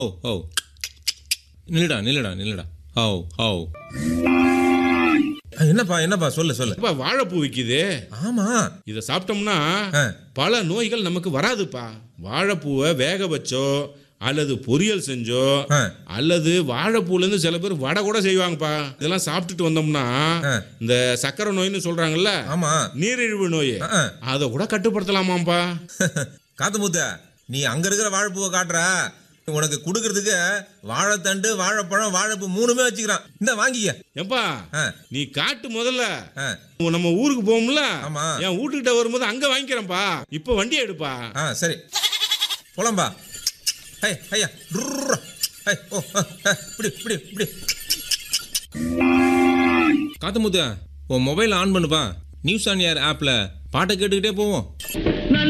ஓ ஓ நில்லுடா நில்லுடா நில்லுடா ஓ ஓ ஆ, என்னப்பா என்னப்பா சொல்லு சொல்லு அப்பா வாழைப்பூ விற்கிது ஆமா இதை சாப்பிட்டோம்னா ஆ, பல நோய்கள் நமக்கு வராதுப்பா வாழைப்பூவை வேக வச்சோ அல்லது பொரியல் செஞ்சோ ஆ. அல்லது வாழைப்பூலேருந்து சில பேர் வடை கூட செய்வாங்கப்பா இதெல்லாம் சாப்பிட்டுட்டு வந்தோம்னா ஆ. இந்த சக்கரை நோய்னு சொல்றாங்கல்ல ஆமா நீரிழிவு நோய் ஆ, ஆ. அதை கூட கட்டுப்படுத்தலாமாப்பா காத்து முத்த நீ அங்க இருக்கிற வாழைப்பூவை காட்டுற உனக்கு கொடுக்கறதுக்கு வாழைத்தண்டு வாழைப்பழம் வாழைப்பூ மூணுமே வச்சுக்கிறான் இந்த வாங்கிக்க ஏப்பா ஆ, நீ காட்டு முதல்ல ஆ, நம்ம ஊருக்கு போகும்ல ஆமா. என் வீட்டுக்கிட்ட வரும்போது அங்க வாங்கிக்கிறேன்ப்பா இப்போ வண்டி எடுப்பா ஆ சரி போலாம்பா ஹை ஐயா டுர்ரா. ஹை ஓ ஆ, ஆ, இப்படி இப்படி இப்படி காத்து முத்த உன் மொபைல் ஆன் பண்ணுப்பா நியூஸ் ஆன் ஏர் ஆப்ல பாட்டை கேட்டுக்கிட்டே போவோம்